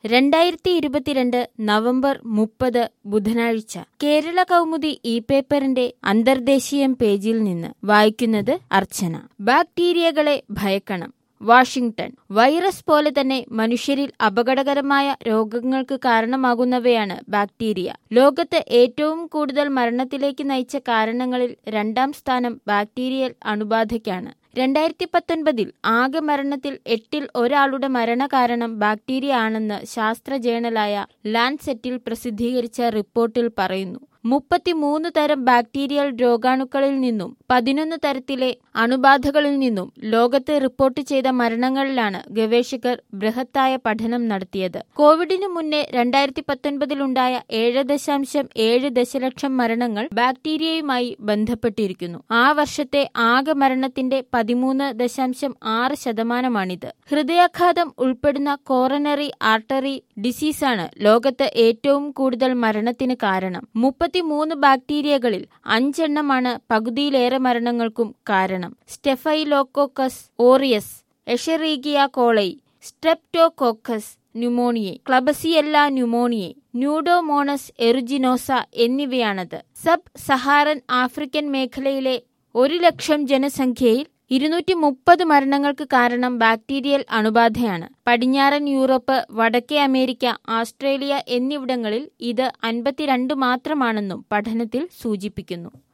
രണ്ടായിരത്തി ഇരുപത്തിരണ്ട് നവംബർ മുപ്പത് ബുധനാഴ്ച കേരള കൗമുദി ഇ പേപ്പറിന്റെ അന്തർദേശീയം പേജിൽ നിന്ന് വായിക്കുന്നത് അർച്ചന ബാക്ടീരിയകളെ ഭയക്കണം വാഷിംഗ്ടൺ വൈറസ് പോലെ തന്നെ മനുഷ്യരിൽ അപകടകരമായ രോഗങ്ങൾക്ക് കാരണമാകുന്നവയാണ് ബാക്ടീരിയ ലോകത്ത് ഏറ്റവും കൂടുതൽ മരണത്തിലേക്ക് നയിച്ച കാരണങ്ങളിൽ രണ്ടാം സ്ഥാനം ബാക്ടീരിയൽ അണുബാധയ്ക്കാണ് രണ്ടായിരത്തി പത്തൊൻപതിൽ ആകെ മരണത്തിൽ എട്ടിൽ ഒരാളുടെ മരണകാരണം ബാക്ടീരിയ ആണെന്ന് ശാസ്ത്ര ജേണലായ ലാൻസെറ്റിൽ പ്രസിദ്ധീകരിച്ച റിപ്പോർട്ടിൽ പറയുന്നു മുപ്പത്തിമൂന്ന് തരം ബാക്ടീരിയൽ രോഗാണുക്കളിൽ നിന്നും പതിനൊന്ന് തരത്തിലെ അണുബാധകളിൽ നിന്നും ലോകത്ത് റിപ്പോർട്ട് ചെയ്ത മരണങ്ങളിലാണ് ഗവേഷകർ ബൃഹത്തായ പഠനം നടത്തിയത് കോവിഡിനു മുന്നേ രണ്ടായിരത്തി പത്തൊൻപതിലുണ്ടായ ഏഴ് ദശാംശം ഏഴ് ദശലക്ഷം മരണങ്ങൾ ബാക്ടീരിയയുമായി ബന്ധപ്പെട്ടിരിക്കുന്നു ആ വർഷത്തെ ആകെ മരണത്തിന്റെ പതിമൂന്ന് ദശാംശം ആറ് ശതമാനമാണിത് ഹൃദയാഘാതം ഉൾപ്പെടുന്ന കോറനറി ആർട്ടറി ഡിസീസാണ് ലോകത്ത് ഏറ്റവും കൂടുതൽ മരണത്തിന് കാരണം മുപ്പത്തിമൂന്ന് ബാക്ടീരിയകളിൽ അഞ്ചെണ്ണമാണ് പകുതിയിലേറെ മരണങ്ങൾക്കും കാരണം staphylococcus aureus escherichia coli streptococcus pneumoniae klebsiella pneumoniae pseudomonas aeruginosa എന്നിവയാണത് സബ് സഹാറൻ ആഫ്രിക്കൻ മേഖലയിലെ ഒരു ലക്ഷം ജനസംഖ്യയിൽ ഇരുന്നൂറ്റി മുപ്പത് മരണങ്ങൾക്ക് കാരണം ബാക്ടീരിയൽ അണുബാധയാണ് പടിഞ്ഞാറൻ യൂറോപ്പ് വടക്കേ അമേരിക്ക ആസ്ട്രേലിയ എന്നിവിടങ്ങളിൽ ഇത് അൻപത്തിരണ്ട് മാത്രമാണെന്നും പഠനത്തിൽ സൂചിപ്പിക്കുന്നു